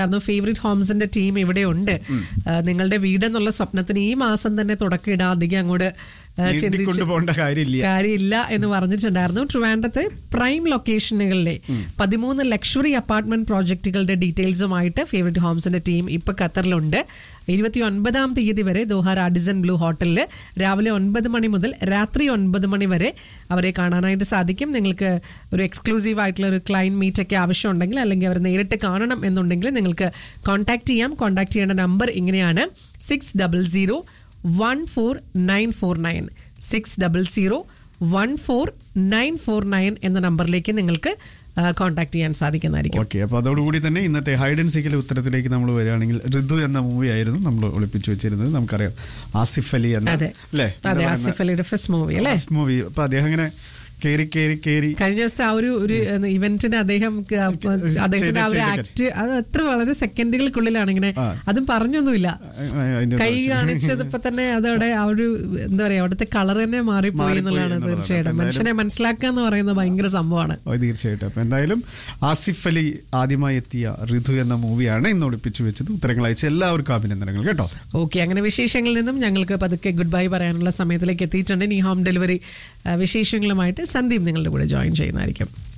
Favourite ഹോംസിന്റെ team ഇവിടെ ഉണ്ട് ആ, നിങ്ങളുടെ വീടെന്നുള്ള സ്വപ്നത്തിന് ഈ മാസം തന്നെ തുടക്കമിടാൻ അധികം അങ്ങോട്ട് ആ, ചിന്തിച്ച് കൊണ്ടുപോകേണ്ട കാര്യമില്ല കാര്യമില്ല എന്ന് പറഞ്ഞിട്ടുണ്ടായിരുന്നു ട്രിവാൻഡത്തെ പ്രൈം ലൊക്കേഷനുകളിലെ പതിമൂന്ന് ലക്ഷറി അപ്പാർട്ട്മെന്റ് പ്രോജക്റ്റുകളുടെ ഡീറ്റെയിൽസുമായിട്ട് ഫേവറേറ്റ് ഹോംസിന്റെ ടീം ഇപ്പൊ ഖത്തറിലുണ്ട് ഇരുപത്തി ഒൻപതാം തീയതി വരെ ദോഹ റാഡിസൺ ബ്ലൂ ഹോട്ടലിൽ രാവിലെ ഒൻപത് മണി മുതൽ രാത്രി ഒൻപത് മണി വരെ അവരെ കാണാനായിട്ട് സാധിക്കും നിങ്ങൾക്ക് ഒരു എക്സ്ക്ലൂസീവ് ആയിട്ടുള്ള ഒരു ക്ലൈൻ മീറ്റ് ഒക്കെ ആവശ്യമുണ്ടെങ്കിൽ അല്ലെങ്കിൽ അവർ നേരിട്ട് കാണണം എന്നുണ്ടെങ്കിൽ നിങ്ങൾക്ക് കോൺടാക്ട് ചെയ്യാം കോൺടാക്ട് ചെയ്യേണ്ട നമ്പർ ഇങ്ങനെയാണ് six double zero one four nine four nine six double zero one four nine four nine എന്ന നമ്പറിലേക്ക് നിങ്ങൾക്ക് കോൺടാക്ട് ചെയ്യാൻ സാധിക്കുന്നതായിരിക്കും ഓക്കെ അപ്പൊ അതോടുകൂടി തന്നെ ഇന്നത്തെ ഹൈഡ് ആൻഡ് സീക്കിലെ ഉത്തരത്തിലേക്ക് നമ്മൾ വരികയാണെങ്കിൽ ഋതു എന്ന മൂവി ആയിരുന്നു നമ്മൾ ഒളിപ്പിച്ചു വെച്ചിരുന്നത് നമുക്കറിയാം ആസിഫ് അലി എന്ന അതെ അല്ലേ അതെ ആസിഫ് അലിയുടെ ഫസ്റ്റ് മൂവി അല്ലേ മൂവി അപ്പൊ അദ്ദേഹം ഇങ്ങനെ കേറി കേറി കേറി കഴിഞ്ഞ ദിവസത്തെ ആ ഒരു ഒരു ഇവന്റിന് അദ്ദേഹം ക- അദ്ദേഹത്തിന്റെ ആ ഒരു ചെയ്ത ആക്ട് അത് എത്ര വളരെ സെക്കൻഡുകൾക്കുള്ളിലാണ് ഇങ്ങനെ ആ. അതും പറഞ്ഞൊന്നുമില്ല അതിന്റെ കൈ ഒരു- കാണിച്ചതിപ്പോ തന്നെ അതവിടെ ആ ഒരു എന്താ പറയാ അവിടുത്തെ കളർ തന്നെ മാറിപ്പോയി മാറിപ്പോയി എന്നുള്ളതാണ് എന്നുള്ളതാണ്. തീർച്ചയായിട്ടും എന്തായാലും- മനുഷ്യനെ മനസ്സിലാക്കുക എന്ന് പറയുന്നത് ഭയങ്കര സംഭവമാണ് ഓ, തീർച്ചയായിട്ടും അപ്പൊ എന്തായാലും ആസിഫ് അലി ആദ്യമായി എത്തിയ ഋതു എന്ന മൂവിയാണ് ഇന്ന് ഒളിപ്പിച്ചു വെച്ചത് ഉത്തരങ്ങൾ അയച്ച എല്ലാവർക്കും അഭിനന്ദനങ്ങൾ കേട്ടോ ഓക്കെ അങ്ങനെ വിശേഷങ്ങളിൽ നിന്നും ഞങ്ങൾക്ക് പതുക്കെ ഗുഡ് ബൈ പറയാനുള്ള സമയത്തിലേക്ക് എത്തിയിട്ടുണ്ട് ഇനി ഹോം ഡെലിവറി ആ, വിശേഷങ്ങളുമായിട്ട് സന്ദീപ് നിങ്ങളുടെ കൂടെ ജോയിൻ ചെയ്യുന്നതായിരിക്കും